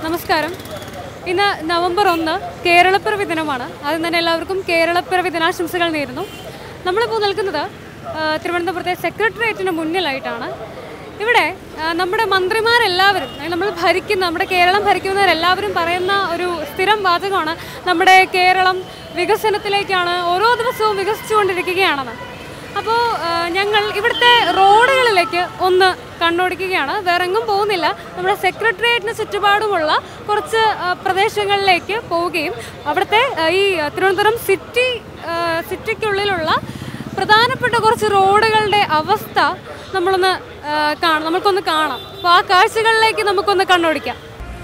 നമസ്കാരം ഇന്ന് നവംബർ ഒന്ന് കേരളപ്പിറവി ദിനമാണ് ആദ്യം തന്നെ എല്ലാവർക്കും കേരളപ്പിറവി ദിനാശംസകൾ നേരുന്നു നമ്മളിപ്പോൾ നിൽക്കുന്നത് ആ, തിരുവനന്തപുരത്തെ സെക്രട്ടേറിയറ്റിന് മുന്നിലായിട്ടാണ് ഇവിടെ ആ, നമ്മുടെ മന്ത്രിമാരെല്ലാവരും അതായത് നമ്മൾ ഭരിക്കുന്ന നമ്മുടെ കേരളം ഭരിക്കുന്നവരെല്ലാവരും പറയുന്ന ഒരു സ്ഥിരം വാചകമാണ് നമ്മുടെ കേരളം വികസനത്തിലേക്കാണ് ഓരോ ദിവസവും വികസിച്ചുകൊണ്ടിരിക്കുകയാണെന്ന് അപ്പോൾ ഞങ്ങൾ ഇവിടുത്തെ റോഡുകളിലേക്ക് ഒന്ന് കണ്ണോടിക്കുകയാണ് വേറെ എങ്ങും പോകുന്നില്ല നമ്മുടെ സെക്രട്ടേറിയറ്റിന് ചുറ്റുപാടുമുള്ള കുറച്ച് ആ, പ്രദേശങ്ങളിലേക്ക് പോവുകയും അവിടുത്തെ ആ, ഈ ആ, തിരുവനന്തപുരം സിറ്റി ആ, സിറ്റിക്കുള്ളിലുള്ള പ്രധാനപ്പെട്ട കുറച്ച് റോഡുകളുടെ അവസ്ഥ നമ്മളൊന്ന് ആ, കാണാം നമുക്കൊന്ന് കാണാം അപ്പോൾ ആ കാഴ്ചകളിലേക്ക് നമുക്കൊന്ന് കണ്ണോടിക്കാം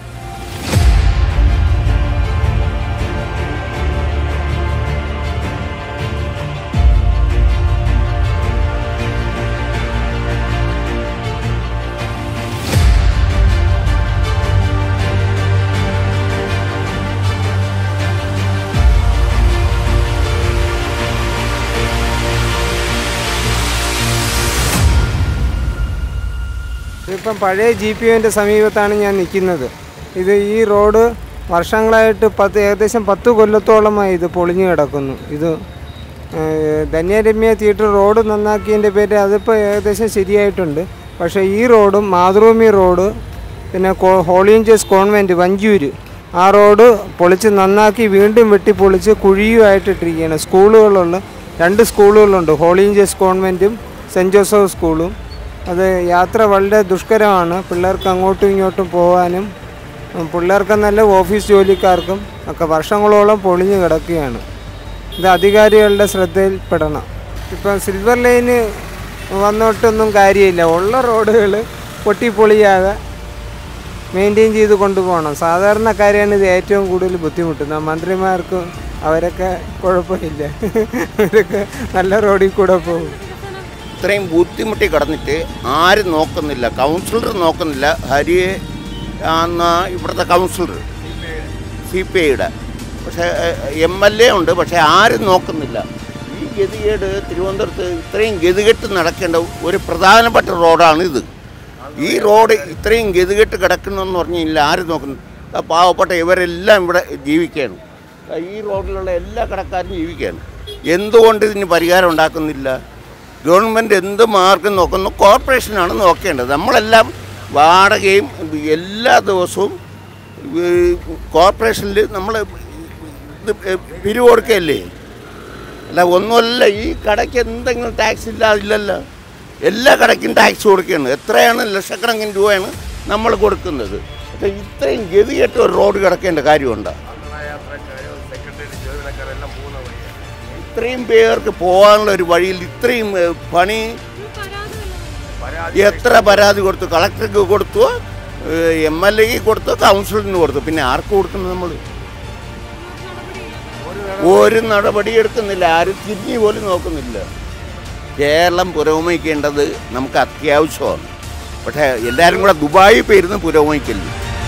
ഇപ്പം പഴയ ജി പി ഒൻ്റെ സമീപത്താണ് ഞാൻ നിൽക്കുന്നത് ഇത് ഈ റോഡ് വർഷങ്ങളായിട്ട് പത്ത് ഏകദേശം പത്ത് കൊല്ലത്തോളമായി ഇത് പൊളിഞ്ഞു കിടക്കുന്നു ഇത് ഏഹ്, ധന്യരമ്യ തിയേറ്റർ റോഡ് നന്നാക്കിയതിൻ്റെ പേര് അതിപ്പോൾ ഏകദേശം ശരിയായിട്ടുണ്ട് പക്ഷേ ഈ റോഡും മാതൃഭൂമി റോഡ് പിന്നെ കോ- ഹോളി ഏഞ്ചൽസ് കോൺവെൻറ്റ് വഞ്ചൂര് ആ റോഡ് പൊളിച്ച് നന്നാക്കി വീണ്ടും വെട്ടി പൊളിച്ച് കുഴിയുമായിട്ടിട്ടിരിക്കുകയാണ് സ്കൂളുകളുള്ള രണ്ട് സ്കൂളുകളുണ്ട് ഹോളി ഏഞ്ചൽസ് കോൺവെൻറ്റും സെൻറ്റ് ജോസഫ് സ്കൂളും അത് യാത്ര വളരെ ദുഷ്കരമാണ് പിള്ളേർക്ക് അങ്ങോട്ടും ഇങ്ങോട്ടും പോകാനും ഉം, പിള്ളേർക്കെന്നല്ല ഓഫീസ് ജോലിക്കാർക്കും ഒക്കെ വർഷങ്ങളോളം പൊളിഞ്ഞു കിടക്കുകയാണ് ഇത് അധികാരികളുടെ ശ്രദ്ധയിൽപ്പെടണം ഇപ്പം സിൽവർ ലൈന് വന്നിട്ടൊന്നും കാര്യമില്ല ഉള്ള റോഡുകൾ പൊട്ടിപ്പൊളിയാതെ മെയിൻറ്റെയിൻ ചെയ്ത് കൊണ്ടുപോകണം സാധാരണക്കാരെയാണ് ഇത് ഏറ്റവും കൂടുതൽ ബുദ്ധിമുട്ടുന്നത് മന്ത്രിമാർക്കും അവരൊക്കെ കുഴപ്പമില്ല അവരൊക്കെ നല്ല റോഡിൽ കൂടെ പോകും ഇത്രയും ബുദ്ധിമുട്ടി കിടന്നിട്ട് ആരും നോക്കുന്നില്ല കൗൺസിലർ നോക്കുന്നില്ല ഹരിയെ എന്ന ഇവിടുത്തെ കൗൺസിലർ സി പി ഐയുടെ പക്ഷേ എം എൽ എ ഉണ്ട് പക്ഷേ ആരും നോക്കുന്നില്ല ഈ ഗതികേട് തിരുവനന്തപുരത്ത് ഇത്രയും ഗതികെട്ട് നടക്കേണ്ട ഒരു പ്രധാനപ്പെട്ട റോഡാണ് ഇത് ഈ റോഡ് ഇത്രയും ഗതികെട്ട് കിടക്കണമെന്ന് പറഞ്ഞില്ല ആരും നോക്കുന്നു ആ പാവപ്പെട്ട ഇവരെല്ലാം ഇവിടെ ജീവിക്കുകയാണ് ആ ഈ റോഡിലുള്ള എല്ലാ കടക്കാരും ജീവിക്കുകയാണ് എന്തുകൊണ്ട് ഇതിന് പരിഹാരം ഉണ്ടാക്കുന്നില്ല ഗവൺമെൻറ് എന്ത് മാർഗം നോക്കുന്നു കോർപ്പറേഷനാണ് നോക്കേണ്ടത് നമ്മളെല്ലാം വാടകയും എല്ലാ ദിവസവും കോർപ്പറേഷനിൽ നമ്മൾ ഇത് പിരിവ് കൊടുക്കുകയല്ലേ അല്ല ഒന്നുമല്ല ഈ കടയ്ക്ക് എന്തെങ്കിലും ടാക്സ് ഇല്ലാതില്ലല്ലോ എല്ലാ കടയ്ക്കും ടാക്സ് കൊടുക്കുകയാണ് എത്രയാണ് ലക്ഷക്കണക്കിന് രൂപയാണ് നമ്മൾ കൊടുക്കുന്നത് പക്ഷേ ഇത്രയും ഗതികെട്ട് ഒരു റോഡ് കിടക്കേണ്ട കാര്യമുണ്ടോ ഇത്രയും പേർക്ക് പോകാനുള്ള ഒരു വഴിയിൽ ഇത്രയും ഏഹ്, പണി എത്ര പരാതി കൊടുത്തു കളക്ടർക്ക് കൊടുത്തു എം എൽ എക്ക് കൊടുത്തു കൗൺസിലറിന് കൊടുത്തു പിന്നെ ആർക്ക് കൊടുക്കുന്നു നമ്മൾ ഒരു നടപടി എടുക്കുന്നില്ല ആരും തിരിഞ്ഞു പോലും നോക്കുന്നില്ല കേരളം പുരോഗമിക്കേണ്ടത് നമുക്ക് അത്യാവശ്യമാണ് പക്ഷേ എല്ലാവരും കൂടെ ദുബായി പോയിരുന്ന് പുരോഗമിക്കില്ല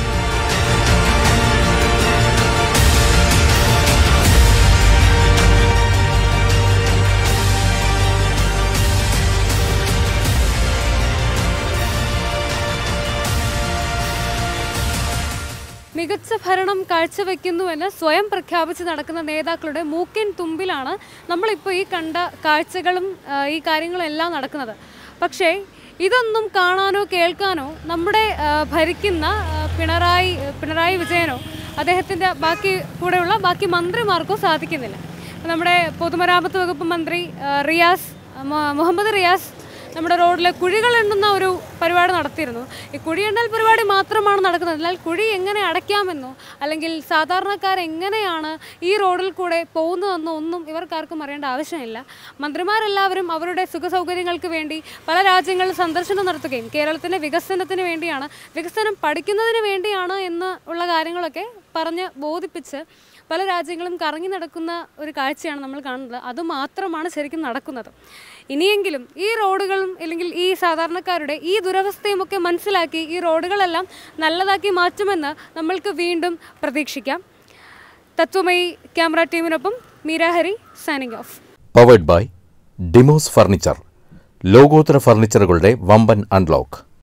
മികച്ച ഭരണം കാഴ്ചവെക്കുന്നുവെന്ന് സ്വയം പ്രഖ്യാപിച്ച് നടക്കുന്ന നേതാക്കളുടെ മൂക്കിൻ തുമ്പിലാണ് നമ്മളിപ്പോൾ ഈ കണ്ട കാഴ്ചകളും ആ, ഈ കാര്യങ്ങളും എല്ലാം നടക്കുന്നത് പക്ഷേ ഇതൊന്നും കാണാനോ കേൾക്കാനോ നമ്മുടെ ആ, ഭരിക്കുന്ന ആ, പിണറായി പിണറായി വിജയനോ അദ്ദേഹത്തിൻ്റെ ബാക്കി കൂടെയുള്ള ബാക്കി മന്ത്രിമാർക്കോ സാധിക്കുന്നില്ല നമ്മുടെ പൊതുമരാമത്ത് വകുപ്പ് മന്ത്രി ആ, റിയാസ് മു- മുഹമ്മദ് റിയാസ് നമ്മുടെ റോഡിലെ കുഴികൾ എണ്ണുന്ന ഒരു പരിപാടി നടത്തിയിരുന്നു ഈ കുഴി എണ്ണൽ പരിപാടി മാത്രമാണ് നടക്കുന്നത് എന്നാൽ കുഴി എങ്ങനെ അടയ്ക്കാമെന്നോ അല്ലെങ്കിൽ സാധാരണക്കാർ എങ്ങനെയാണ് ഈ റോഡിൽ കൂടെ പോകുന്നതെന്നോ ഒന്നും ഇവർക്കാർക്കും അറിയേണ്ട ആവശ്യമില്ല മന്ത്രിമാരെല്ലാവരും അവരുടെ സുഖ സൗകര്യങ്ങൾക്ക് വേണ്ടി പല രാജ്യങ്ങളിൽ സന്ദർശനം നടത്തുകയും കേരളത്തിൻ്റെ വികസനത്തിന് വേണ്ടിയാണ് വികസനം പഠിക്കുന്നതിന് വേണ്ടിയാണ് എന്ന് ഉള്ള കാര്യങ്ങളൊക്കെ പറഞ്ഞ് ബോധിപ്പിച്ച് പല രാജ്യങ്ങളും കറങ്ങി നടക്കുന്ന ഒരു കാഴ്ചയാണ് നമ്മൾ കാണുന്നത് അതുമാത്രമാണ് ശരിക്കും നടക്കുന്നത് ഇനിയെങ്കിലും ഈ റോഡുകളും അല്ലെങ്കിൽ ഈ സാധാരണക്കാരുടെ ഈ ദുരവസ്ഥയും ഒക്കെ മനസ്സിലാക്കി ഈ റോഡുകളെല്ലാം നല്ലതാക്കി മാറ്റുമെന്ന് നമ്മൾക്ക് വീണ്ടും പ്രതീക്ഷിക്കാം തത്വമയി ക്യാമറ ടീമിനൊപ്പം Meera Hari signing off powered by Dimos furniture ലോകോത്തര ഫർണിച്ചറുകളുടെ വമ്പൻ അൺലോക്ക്